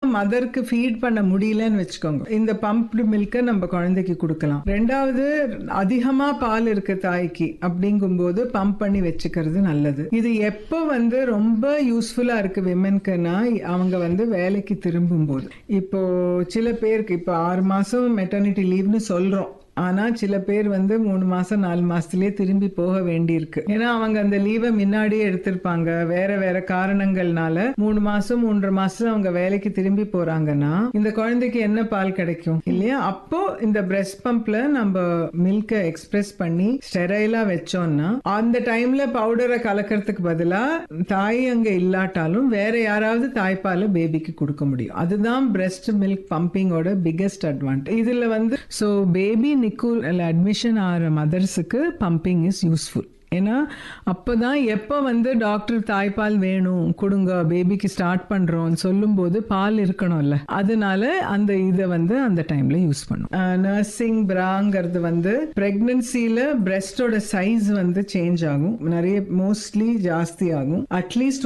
மதருக்கு feet பண்ண முடியலன்னு வச்சுக்கோங்க இந்த பம்ப்டு மில்கை நம்ம குழந்தைக்கு கொடுக்கலாம் ரெண்டாவது அதிகமா பால் இருக்க தாய்க்கு அப்படிங்கும்போது பம்ப் பண்ணி வச்சுக்கிறது நல்லது இது எப்போ வந்து ரொம்ப யூஸ்ஃபுல்லா இருக்கு விமென்க்குன்னா அவங்க வந்து வேலைக்கு திரும்பும்போது இப்போ சில பேருக்கு இப்போ ஆறு மாசம் மெட்டர்னிட்டி லீவ்னு சொல்றோம் ஆனா சில பேர் வந்து மூணு மாசம் நாலு மாசத்துலயே திரும்பி போக வேண்டியிருக்கு ஏன்னா அவங்க அந்த லீவை முன்னாடியே எடுத்திருப்பாங்க வேற வேற காரணங்கள்னால மூணு மாசம் மூன்றரை மாசம் அவங்க வேலைக்கு திரும்பி போறாங்கன்னா இந்த குழந்தைக்கு என்ன பால் கிடைக்கும் இல்லையா அப்போ இந்த பிரஸ்ட் பம்ப்ல நம்ம மில்கை எக்ஸ்பிரஸ் பண்ணி ஸ்டெரைலா வச்சோம்னா அந்த டைம்ல பவுடரை கலக்கிறதுக்கு பதிலா தாய் அங்க இல்லாட்டாலும் வேற யாராவது தாய்ப்பாலை பேபிக்கு கொடுக்க முடியும் அதுதான் பிரஸ்ட் மில்க் பம்பிங்கோட பிக்கெஸ்ட் அட்வான்டேஜ் இதுல வந்து ஸோ பேபி நிக்கூல் அட்மிஷன் ஆகிற மதர்ஸுக்கு பம்பிங் இஸ் யூஸ்ஃபுல் ஏன்னா அப்போதான் எப்போ வந்து டாக்டர் தாய்ப்பால் வேணும் கொடுங்க பேபிக்கு ஸ்டார்ட் பண்ணுறோம் சொல்லும்போது பால் இருக்கணும்ல அதனால அந்த இதை வந்து அந்த டைம்ல யூஸ் பண்ணும் நர்சிங் பிராங்கிறது வந்து பிரெக்னன்சியில் பிரெஸ்டோட சைஸ் வந்து சேஞ்ச் ஆகும் நிறைய மோஸ்ட்லி ஜாஸ்தி ஆகும் அட்லீஸ்ட்